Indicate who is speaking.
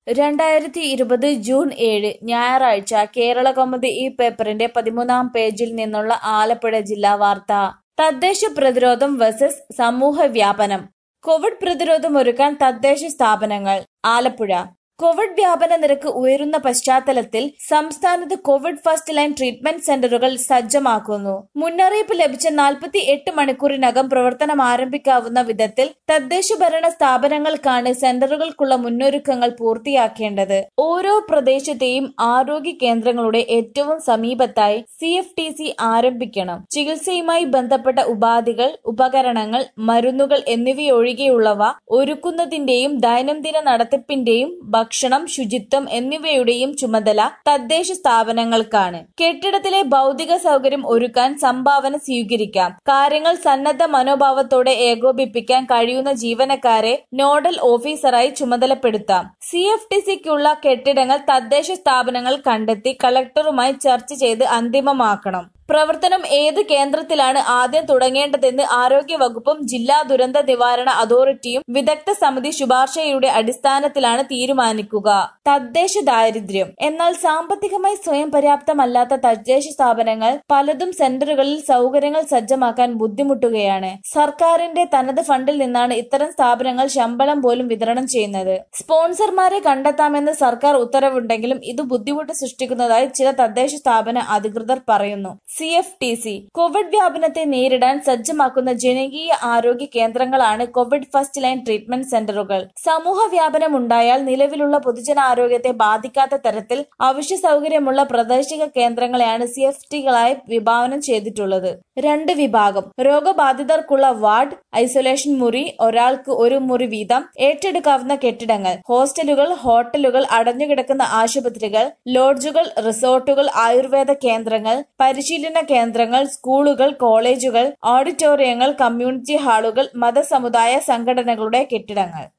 Speaker 1: രണ്ടായിരത്തി ഇരുപത് ജൂൺ ഏഴ് ഞായറാഴ്ച കേരളകൗമുദി ഈ പേപ്പറിന്റെ പതിമൂന്നാം പേജിൽ നിന്നുള്ള ആലപ്പുഴ ജില്ലാ വാർത്ത തദ്ദേശ പ്രതിരോധം വേഴ്സസ് സമൂഹ വ്യാപനം കോവിഡ് പ്രതിരോധം ഒരുക്കാൻ തദ്ദേശ സ്ഥാപനങ്ങൾ ആലപ്പുഴ കോവിഡ് വ്യാപന നിരക്ക് ഉയരുന്ന പശ്ചാത്തലത്തിൽ സംസ്ഥാനത്ത് കോവിഡ് ഫസ്റ്റ് ലൈൻ ട്രീറ്റ്മെന്റ് സെന്ററുകൾ സജ്ജമാക്കുന്നു മുന്നറിയിപ്പ് ലഭിച്ച നാൽപ്പത്തി എട്ട് മണിക്കൂറിനകം പ്രവർത്തനം ആരംഭിക്കാവുന്ന വിധത്തിൽ തദ്ദേശ ഭരണ സ്ഥാപനങ്ങൾക്കാണ് സെന്ററുകൾക്കുള്ള മുന്നൊരുക്കങ്ങൾ പൂർത്തിയാക്കേണ്ടത് ഓരോ പ്രദേശത്തെയും ആരോഗ്യ കേന്ദ്രങ്ങളുടെ ഏറ്റവും സമീപത്തായി സി എഫ് ടി സി ആരംഭിക്കണം ചികിത്സയുമായി ബന്ധപ്പെട്ട ഉപാധികൾ ഉപകരണങ്ങൾ മരുന്നുകൾ എന്നിവയൊഴികെയുള്ളവ ഒരുക്കുന്നതിന്റെയും ദൈനംദിന നടത്തിപ്പിന്റെയും ഭക്ഷണം ശുചിത്വം എന്നിവയുടെയും ചുമതല തദ്ദേശ സ്ഥാപനങ്ങൾക്കാണ് കെട്ടിടത്തിലെ ഭൗതിക സൗകര്യം ഒരുക്കാൻ സംഭാവന സ്വീകരിക്കാം കാര്യങ്ങൾ സന്നദ്ധ മനോഭാവത്തോടെ ഏകോപിപ്പിക്കാൻ കഴിയുന്ന ജീവനക്കാരെ നോഡൽ ഓഫീസറായി ചുമതലപ്പെടുത്താം സി എഫ് ടി സിക്കുള്ള കെട്ടിടങ്ങൾ തദ്ദേശ സ്ഥാപനങ്ങൾ കണ്ടെത്തി കളക്ടറുമായി ചർച്ച ചെയ്ത് അന്തിമമാക്കണം പ്രവർത്തനം ഏത് കേന്ദ്രത്തിലാണ് ആദ്യം തുടങ്ങേണ്ടതെന്ന് ആരോഗ്യ വകുപ്പും ജില്ലാ ദുരന്ത നിവാരണ അതോറിറ്റിയും വിദഗ്ധ സമിതി ശുപാർശയുടെ അടിസ്ഥാനത്തിലാണ് തീരുമാനിക്കുക തദ്ദേശ ദാരിദ്ര്യം എന്നാൽ സാമ്പത്തികമായി സ്വയം പര്യാപ്തമല്ലാത്ത തദ്ദേശ സ്ഥാപനങ്ങൾ പലതും സെന്ററുകളിൽ സൗകര്യങ്ങൾ സജ്ജമാക്കാൻ ബുദ്ധിമുട്ടുകയാണ് സർക്കാരിന്റെ തനത് ഫണ്ടിൽ നിന്നാണ് ഇത്തരം സ്ഥാപനങ്ങൾ ശമ്പളം പോലും വിതരണം ചെയ്യുന്നത് സ്പോൺസർമാരെ കണ്ടെത്താമെന്ന് സർക്കാർ ഉത്തരവുണ്ടെങ്കിലും ഇത് ബുദ്ധിമുട്ട് സൃഷ്ടിക്കുന്നതായി ചില തദ്ദേശ സ്ഥാപന അധികൃതർ പറയുന്നു C F T C covid വ്യാപനത്തെ നേരിടാൻ സജ്ജമാക്കുന്ന ജനകീയ ആരോഗ്യ കേന്ദ്രങ്ങളാണ് കോവിഡ് ഫസ്റ്റ് ലൈൻ ട്രീറ്റ്മെന്റ് സെന്ററുകൾ സമൂഹ വ്യാപനം ഉണ്ടായാൽ നിലവിലുള്ള പൊതുജനാരോഗ്യത്തെ ബാധിക്കാത്ത തരത്തിൽ അവശ്യ സൗകര്യമുള്ള പ്രാദേശിക കേന്ദ്രങ്ങളെയാണ് സി എഫ് ടികളായി വിഭാവനം ചെയ്തിട്ടുള്ളത് രണ്ട് വിഭാഗം രോഗബാധിതർക്കുള്ള വാർഡ് ഐസൊലേഷൻ മുറി ഒരാൾക്ക് ഒരു മുറി വീതം ഏറ്റെടുക്കാവുന്ന കെട്ടിടങ്ങൾ ഹോസ്റ്റലുകൾ ഹോട്ടലുകൾ അടഞ്ഞുകിടക്കുന്ന ആശുപത്രികൾ ലോഡ്ജുകൾ റിസോർട്ടുകൾ ആയുർവേദ കേന്ദ്രങ്ങൾ പരിശീലന കേന്ദ്രങ്ങൾ സ്കൂളുകൾ കോളേജുകൾ ഓഡിറ്റോറിയങ്ങൾ കമ്മ്യൂണിറ്റി ഹാളുകൾ മതസമുദായ സംഘടനകളുടെ കെട്ടിടങ്ങൾ